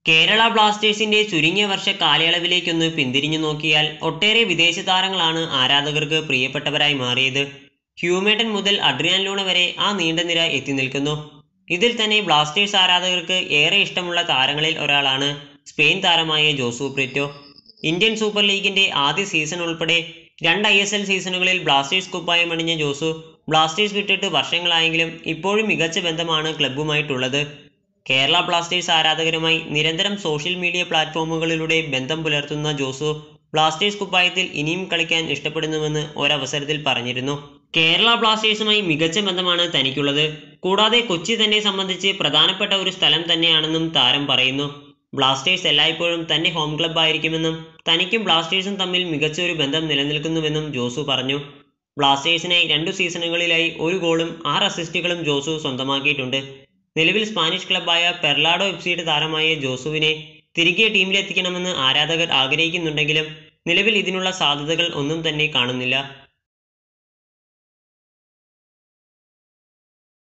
കേരള ബ്ലാസ്റ്റേഴ്സിന്റെ ചുരുങ്ങിയ വർഷ കാലയളവിലേക്കൊന്ന് പിന്തിരിഞ്ഞു നോക്കിയാൽ ഒട്ടേറെ വിദേശ താരങ്ങളാണ് ആരാധകർക്ക് പ്രിയപ്പെട്ടവരായി മാറിയത് ഹ്യൂമേട്ടൻ മുതൽ അഡ്രിയാൻ ലൂണ വരെ ആ നീണ്ട നിര എത്തി നിൽക്കുന്നു ഇതിൽ തന്നെ ബ്ലാസ്റ്റേഴ്സ് ആരാധകർക്ക് ഏറെ ഇഷ്ടമുള്ള താരങ്ങളിൽ ഒരാളാണ് സ്പെയിൻ താരമായ ജോസു പ്രിറ്റോ ഇന്ത്യൻ സൂപ്പർ ലീഗിന്റെ ആദ്യ സീസൺ ഉൾപ്പെടെ രണ്ട് ഐ എസ് എൽ സീസണുകളിൽ ബ്ലാസ്റ്റേഴ്സ് കുപ്പായം അണിഞ്ഞ ജോസു ബ്ലാസ്റ്റേഴ്സ് വിട്ടിട്ട് വർഷങ്ങളായെങ്കിലും ഇപ്പോഴും മികച്ച ബന്ധമാണ് ക്ലബ്ബുമായിട്ടുള്ളത് കേരള ബ്ലാസ്റ്റേഴ്സ് ആരാധകരുമായി നിരന്തരം സോഷ്യൽ മീഡിയ പ്ലാറ്റ്ഫോമുകളിലൂടെ ബന്ധം പുലർത്തുന്ന ജോസു ബ്ലാസ്റ്റേഴ്സ് കുപ്പായത്തിൽ ഇനിയും കളിക്കാൻ ഇഷ്ടപ്പെടുന്നുവെന്ന് ഒരവസരത്തിൽ പറഞ്ഞിരുന്നു കേരള ബ്ലാസ്റ്റേഴ്സുമായി മികച്ച ബന്ധമാണ് തനിക്കുള്ളത് കൂടാതെ കൊച്ചി തന്നെ സംബന്ധിച്ച് പ്രധാനപ്പെട്ട ഒരു സ്ഥലം തന്നെയാണെന്നും താരം പറയുന്നു ബ്ലാസ്റ്റേഴ്സ് എല്ലായ്പ്പോഴും തന്റെ ഹോം ക്ലബ് ആയിരിക്കുമെന്നും തനിക്കും ബ്ലാസ്റ്റേഴ്സും തമ്മിൽ മികച്ച ഒരു ബന്ധം നിലനിൽക്കുന്നുവെന്നും ജോസു പറഞ്ഞു ബ്ലാസ്റ്റേഴ്സിനായി രണ്ടു സീസണുകളിലായി ഒരു ഗോളും ആറ് അസിസ്റ്റുകളും ജോസു സ്വന്തമാക്കിയിട്ടുണ്ട് നിലവിൽ സ്പാനിഷ് ക്ലബ്ബായ പെർലാഡോ എഫ്സിയുടെ താരമായ ജോസുവിനെ തിരികെ ടീമിലെത്തിക്കണമെന്ന് ആരാധകർ ആഗ്രഹിക്കുന്നുണ്ടെങ്കിലും നിലവിൽ ഇതിനുള്ള സാധ്യതകൾ ഒന്നും തന്നെ കാണുന്നില്ല